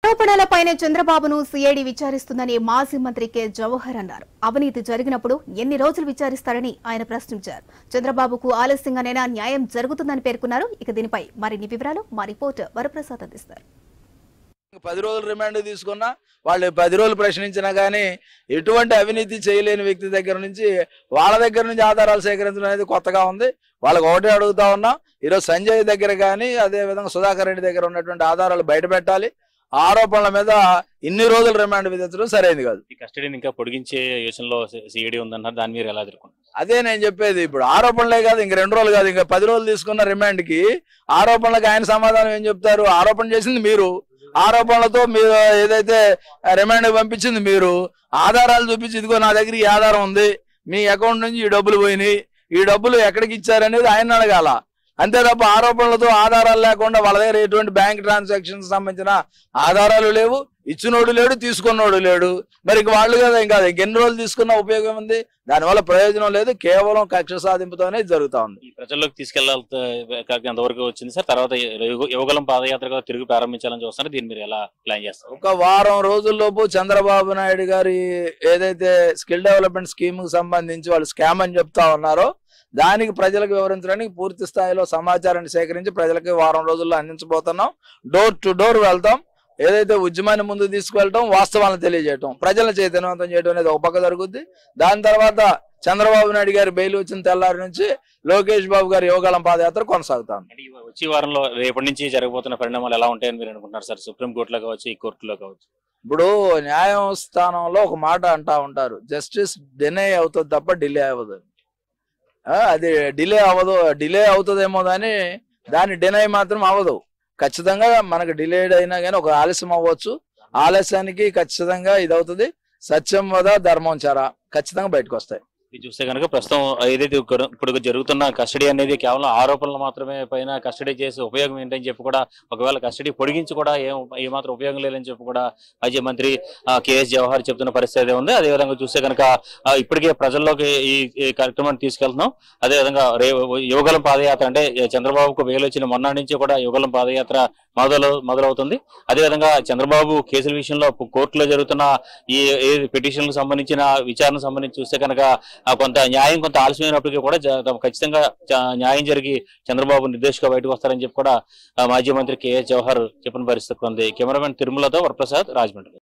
ఆరోపణలపైనే చంద్రబాబును సిఐడి విచారిస్తుందని మాజీ మంత్రి కె జవహర్ అన్నారు అవినీతి జరిగినప్పుడు ఎన్ని రోజులు విచారిస్తారని ఆయన ప్రశ్నించారు చంద్రబాబుకు ఆలస్యంగానైనా న్యాయం జరుగుతుందని పేర్కొన్నారు ఇక దీనిపై మరిన్ని వివరాలు మా రిపోర్టర్ వరప్రసాద్ అందిస్తారు పది రోజులు రిమాండ్ తీసుకున్నా వాళ్ళు పది రోజులు ప్రశ్నించినా కానీ ఎటువంటి అవినీతి చేయలేని వ్యక్తి దగ్గర నుంచి వాళ్ళ దగ్గర నుంచి ఆధారాలు సేకరించడం అనేది కొత్తగా ఉంది వాళ్ళకి ఒకటే అడుగుతా ఉన్నాం ఈరోజు సంజయ్ దగ్గర కానీ అదే విధంగా సుధాకర్ రెడ్డి దగ్గర ఉన్నటువంటి ఆధారాలు బయట పెట్టాలి ఆరోపణల మీద ఇన్ని రోజులు రిమాండ్ విధించడం సరైనది కాదు ఈ కస్టడీని ఇంకా పొడిగించే యోచనలో సిఐడి ఉందన్నారు దాన్ని మీరు ఎలా ఎదుర్కొంటారు అదే నేను చెప్పేది ఇప్పుడు ఆరోపణలే కాదు ఇంక రెండు రోజులు కాదు ఇంకా పది రోజులు తీసుకున్న రిమాండ్ కి ఆరోపణలకు ఆయన సమాధానం ఏం చెప్తారు ఆరోపణ చేసింది మీరు ఆరోపణలతో మీరు ఏదైతే రిమాండ్ పంపించింది మీరు ఆధారాలు చూపించి ఇదిగో నా దగ్గర ఈ ఆధారం ఉంది మీ అకౌంట్ నుంచి ఈ డబ్బులు పోయినాయి ఈ డబ్బులు ఎక్కడికి ఇచ్చారనేది ఆయన అడగాల అంతే తప్ప ఆరోపణలతో ఆధారాలు లేకుండా వాళ్ళ దగ్గర ఎటువంటి బ్యాంక్ ట్రాన్సాక్షన్స్ సంబంధించిన ఆధారాలు లేవు ఇచ్చినోడు లేడు తీసుకున్నోడు లేడు మరి ఇంక వాళ్ళు కదా ఇంకా అది ఎన్ని రోజులు తీసుకున్న ఉపయోగం ఉంది దానివల్ల ప్రయోజనం లేదు కేవలం కక్ష సాధింపుతోనే ఇది జరుగుతా ఉంది ఈ ప్రజల్లోకి తీసుకెళ్లాలి ఎంతవరకు వచ్చింది సార్ తర్వాత యువ- యువగలం పాదయాత్ర కూడా తిరిగి ప్రారంభించాలని చూస్తున్నారు దీన్ని మీరు ఎలా ప్లాన్ చేస్తారు ఒక వారం రోజుల్లోపు చంద్రబాబు నాయుడు గారి ఏదైతే స్కిల్ డెవలప్మెంట్ స్కీమ్ కి సంబంధించి వాళ్ళు స్కామ్ అని చెప్తా ఉన్నారో దానికి ప్రజలకు వివరించడానికి పూర్తి స్థాయిలో సమాచారాన్ని సేకరించి ప్రజలకు వారం రోజుల్లో అందించబోతున్నాం డోర్ టు డోర్ వెళ్తాం ఏదైతే ఉద్యమాన్ని ముందు తీసుకువెళ్ళటం వాస్తవాలను తెలియజేయటం ప్రజలను చైతన్యవంతం చేయడం అనేది ఒక పక్క జరుగుద్ది దాని తర్వాత చంద్రబాబు నాయుడు గారి బెయిల్ వచ్చిన తెల్లారి నుంచి లోకేష్ బాబు గారి యోగాళం పాదయాత్ర కొనసాగుతాం అంటే ఈ వచ్చే వారంలో రేపటి నుంచి జరగబోతున్న పరిణామాలు ఎలా ఉంటాయని మీరు అనుకుంటున్నారు సార్ సుప్రీం కోర్టులో కావచ్చు ఈ కోర్టులో కావచ్చు ఇప్పుడు న్యాయస్థానంలో ఒక మాట అంటా ఉంటారు జస్టిస్ డిలే అవుతుంది తప్ప డిలే అవ్వదు ఆ, అది డిలే అవ్వదు డిలే అవుతుందేమో కానీ దాని డినై మాత్రం అవ్వదు ఖచ్చితంగా మనకు డిలేడ్ అయినా కానీ ఒక ఆలస్యం అవ్వచ్చు ఆలస్యానికి ఖచ్చితంగా ఇది అవుతుంది సత్యం వద ధర్మం చర ఖచ్చితంగా బయటకు వస్తాయి ఇది చూస్తే కనుక ప్రస్తుతం ఏదైతే ఇక్కడ- ఇప్పుడు జరుగుతున్న కస్టడీ అనేది కేవలం ఆరోపణలు మాత్రమే పైన కస్టడీ చేసి ఉపయోగం ఏంటని చెప్పి కూడా ఒకవేళ కస్టడీ పొడిగించి కూడా ఏం ఏమాత్రం ఉపయోగం లేదని చెప్పి కూడా మాజీ మంత్రి ఆ, కేఎస్ జవహర్ చెప్తున్న పరిస్థితి ఉంది అదే విధంగా చూస్తే కనుక ఆ, ఇప్పటికే ప్రజల్లోకి ఈ ఈ కార్యక్రమాన్ని తీసుకెళ్తున్నాం అదే విధంగా రే యువగలం పాదయాత్ర అంటే చంద్రబాబుకు వేలు వచ్చిన మొన్న నుంచి కూడా యువగలం పాదయాత్ర మొదలు మొదలవుతుంది అదేవిధంగా చంద్రబాబు కేసుల విషయంలో కోర్టులో జరుగుతున్న ఈ పిటిషన్లకు సంబంధించిన విచారణ సంబంధించి చూస్తే కనుక ఆ, కొంత న్యాయం కొంత ఆలస్యమైనప్పటికీ కూడా జ- తమ ఖచ్చితంగా చ- న్యాయం జరిగి చంద్రబాబు నిర్దేశంగా బయటకు వస్తారని చెప్పి కూడా ఆ, మాజీ మంత్రి కేఎస్ జవహర్ చెప్పిన పరిస్థితి ఉంది కెమెరామెన్ తిరుమలతో వరప్రసాద్ రాజమండ్రి